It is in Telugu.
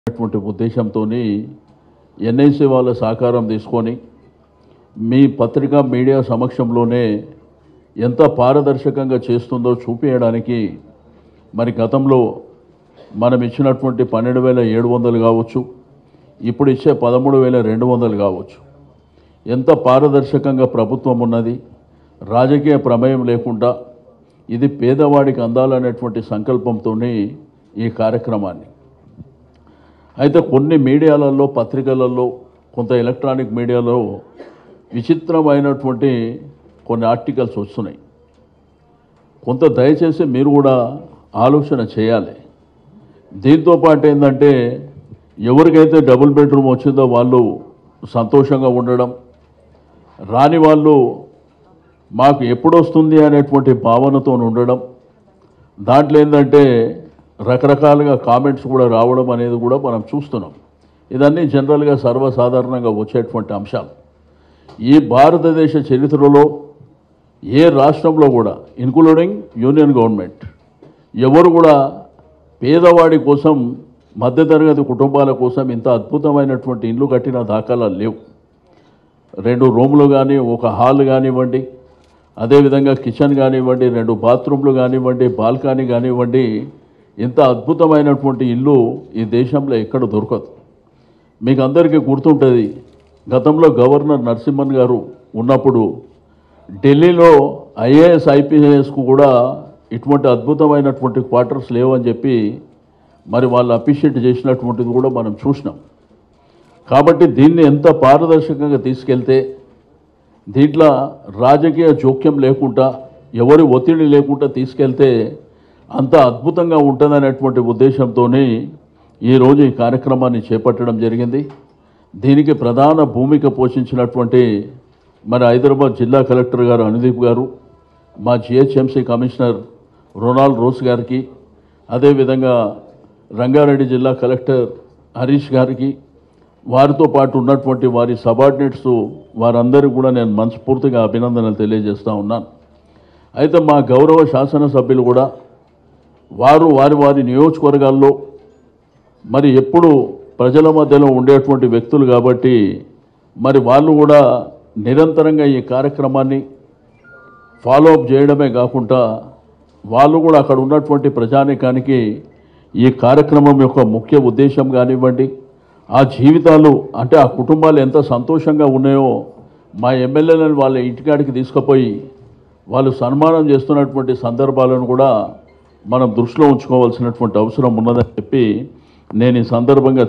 అనేటువంటి ఉద్దేశంతో ఎన్ఐసి వాళ్ళ సహకారం తీసుకొని మీ పత్రికా మీడియా సమక్షంలోనే ఎంత పారదర్శకంగా చేస్తుందో చూపించడానికి మరి గతంలో మనం ఇచ్చినటువంటి పన్నెండు వేల ఏడు వందలు కావచ్చు ఇప్పుడు ఇచ్చే పదమూడు వేల రెండు వందలు కావచ్చు ఎంత పారదర్శకంగా ప్రభుత్వం ఉన్నది రాజకీయ ప్రమేయం లేకుండా ఇది పేదవాడికి అందాలనేటువంటి సంకల్పంతో ఈ కార్యక్రమాన్ని అయితే కొన్ని మీడియాలలో పత్రికలలో కొంత ఎలక్ట్రానిక్ మీడియాలో విచిత్రమైనటువంటి కొన్ని ఆర్టికల్స్ వస్తున్నాయి కొంత దయచేసి మీరు కూడా ఆలోచన చేయాలి దీంతో పాటు ఏంటంటే ఎవరికైతే డబుల్ బెడ్రూమ్ వచ్చిందో వాళ్ళు సంతోషంగా ఉండడం రాని వాళ్ళు మాకు ఎప్పుడు వస్తుంది అనేటువంటి భావనతో ఉండడం దాంట్లో ఏంటంటే రకరకాలుగా కామెంట్స్ కూడా రావడం అనేది కూడా మనం చూస్తున్నాం ఇదన్నీ జనరల్గా సర్వసాధారణంగా వచ్చేటువంటి అంశాలు ఈ భారతదేశ చరిత్రలో ఏ రాష్ట్రంలో కూడా ఇన్క్లూడింగ్ యూనియన్ గవర్నమెంట్ ఎవరు కూడా పేదవాడి కోసం మధ్యతరగతి కుటుంబాల కోసం ఇంత అద్భుతమైనటువంటి ఇల్లు కట్టిన దాఖలాలు లేవు రెండు రూములు కానీ ఒక హాల్ కానివ్వండి అదేవిధంగా కిచెన్ కానివ్వండి రెండు బాత్రూమ్లు కానివ్వండి బాల్కనీ కానివ్వండి ఇంత అద్భుతమైనటువంటి ఇల్లు ఈ దేశంలో ఎక్కడ దొరకదు మీకు అందరికీ గుర్తుంటుంది గతంలో గవర్నర్ నరసింహన్ గారు ఉన్నప్పుడు ఢిల్లీలో ఐఏఎస్ ఐపీఎస్కు కూడా ఇటువంటి అద్భుతమైనటువంటి క్వార్టర్స్ లేవని చెప్పి మరి వాళ్ళు అప్రిషియేట్ చేసినటువంటిది కూడా మనం చూసినాం కాబట్టి దీన్ని ఎంత పారదర్శకంగా తీసుకెళ్తే దీంట్లో రాజకీయ జోక్యం లేకుండా ఎవరి ఒత్తిడి లేకుండా తీసుకెళ్తే అంత అద్భుతంగా ఉంటుందనేటువంటి ఉద్దేశంతో ఈరోజు ఈ కార్యక్రమాన్ని చేపట్టడం జరిగింది దీనికి ప్రధాన భూమిక పోషించినటువంటి మన హైదరాబాద్ జిల్లా కలెక్టర్ గారు అనుదీప్ గారు మా జిహెచ్ఎంసీ కమిషనర్ రొనాల్డ్ రోస్ గారికి అదేవిధంగా రంగారెడ్డి జిల్లా కలెక్టర్ హరీష్ గారికి వారితో పాటు ఉన్నటువంటి వారి సబార్డినేట్స్ వారందరికీ కూడా నేను మనస్ఫూర్తిగా అభినందనలు తెలియజేస్తూ ఉన్నాను అయితే మా గౌరవ శాసనసభ్యులు కూడా వారు వారి వారి నియోజకవర్గాల్లో మరి ఎప్పుడు ప్రజల మధ్యలో ఉండేటువంటి వ్యక్తులు కాబట్టి మరి వాళ్ళు కూడా నిరంతరంగా ఈ కార్యక్రమాన్ని ఫాలో అప్ చేయడమే కాకుండా వాళ్ళు కూడా అక్కడ ఉన్నటువంటి ప్రజానికానికి ఈ కార్యక్రమం యొక్క ముఖ్య ఉద్దేశం కానివ్వండి ఆ జీవితాలు అంటే ఆ కుటుంబాలు ఎంత సంతోషంగా ఉన్నాయో మా ఎమ్మెల్యేలను వాళ్ళ ఇంటికాడికి తీసుకుపోయి వాళ్ళు సన్మానం చేస్తున్నటువంటి సందర్భాలను కూడా మనం దృష్టిలో ఉంచుకోవాల్సినటువంటి అవసరం ఉన్నదని చెప్పి నేను ఈ సందర్భంగా